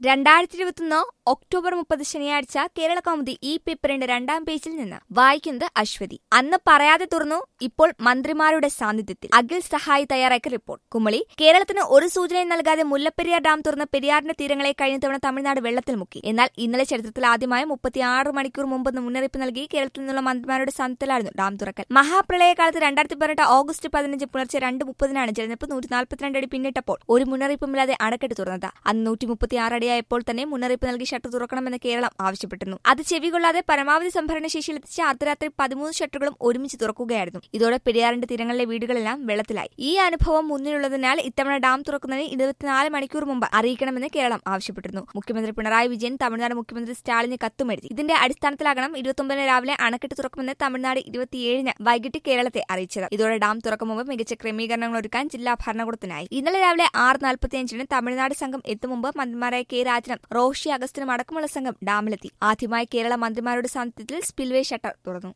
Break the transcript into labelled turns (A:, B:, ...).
A: രണ്ടായിരത്തി ഇരുപത്തൊന്ന് ഒക്ടോബർ മുപ്പത് ശനിയാഴ്ച കേരള കൗമുദി ഈ പേപ്പറിന്റെ രണ്ടാം പേജിൽ നിന്ന് വായിക്കുന്നത് അശ്വതി അന്ന് പറയാതെ തുറന്നു ഇപ്പോൾ മന്ത്രിമാരുടെ സാന്നിധ്യത്തിൽ അഖിൽ സഹായി തയ്യാറാക്കിയ റിപ്പോർട്ട് കുമളി കേരളത്തിന് ഒരു സൂചനയും നൽകാതെ മുല്ലപ്പെരിയാർ ഡാം തുറന്ന് പെരിയാറിന്റെ തീരങ്ങളെ കഴിഞ്ഞ തവണ തമിഴ്നാട് വെള്ളത്തിൽ മുക്കി എന്നാൽ ഇന്നലെ ചരിത്രത്തിൽ ആദ്യമായി മുപ്പത്തിയാറ് മണിക്കൂർ മുമ്പ് മുന്നറിയിപ്പ് നൽകി കേരളത്തിൽ നിന്നുള്ള മന്ത്രിമാരുടെ സാന്നിധ്യത്തിലായിരുന്നു ഡാം തുറക്കൽ മഹാപ്രളയകാലത്ത് രണ്ടായിരത്തി പതിനെട്ട് ഓഗസ്റ്റ് പതിനഞ്ച് പുലർച്ചെ രണ്ട് മുപ്പതിനാണ് ജലനിരപ്പ് നൂറ്റി നാൽപ്പത്തിരണ്ട് അടി പിന്നിട്ടപ്പോൾ ഒരു മുന്നറിയിപ്പുമില്ലാതെ അണക്കെട്ട് തുറന്നത് അന്ന് നൂറ്റി മുപ്പത്തിയാറ് അടിയായപ്പോൾ തന്നെ മുന്നറിയിപ്പ് നൽകി ഷട്ടർ തുറക്കണമെന്ന് കേരളം ആവശ്യപ്പെട്ടിരുന്നു അത് ചെവികൊള്ളാതെ പരമാവധി സംഭരണ ശേഷിയിലെത്തിച്ച അർദ്ധരാത്രി പതിമൂന്ന് ഷട്ടറുകളും ഒരുമിച്ച് തുറക്കുകയായിരുന്നു ഇതോടെ പെരിയാറിന്റെ തീരങ്ങളിലെ വീടുകളെല്ലാം വെള്ളത്തിലായി ഈ അനുഭവം മുന്നിലുള്ളതിനാൽ ഇത്തവണ ഡാം തുറക്കുന്നതിന് ഇരുപത്തിനാല് മണിക്കൂർ മുമ്പ് അറിയിക്കണമെന്ന് കേരളം ആവശ്യപ്പെട്ടിരുന്നു മുഖ്യമന്ത്രി പിണറായി വിജയൻ തമിഴ്നാട് മുഖ്യമന്ത്രി സ്റ്റാലിന് കത്തുമെഴുതി ഇതിന്റെ അടിസ്ഥാനത്തിലാകണം ഇരുപത്തൊമ്പതിന് രാവിലെ അണക്കെട്ട് തുറക്കുമെന്ന് തമിഴ്നാട് ഇരുപത്തിയേഴിന് വൈകിട്ട് കേരളത്തെ അറിയിച്ചത് ഇതോടെ ഡാം തുറക്കും മുമ്പ് മികച്ച ക്രമീകരണങ്ങൾ ഒരുക്കാൻ ജില്ലാ ഭരണകൂടത്തിനായി ഇന്നലെ രാവിലെ ആറ് നാൽപ്പത്തിയഞ്ചിന് തമിഴ്നാട് സംഘം എത്തും മുമ്പ് മന്ത്രിമാരായ കെ രാജനും റോഷി അഗസ്റ്റിനും അടക്കമുള്ള സംഘം ഡാമിലെത്തി ആദ്യമായി കേരള മന്ത്രിമാരുടെ സാന്നിധ്യത്തിൽ സ്പിൽവേ ഷട്ടർ തുറന്നു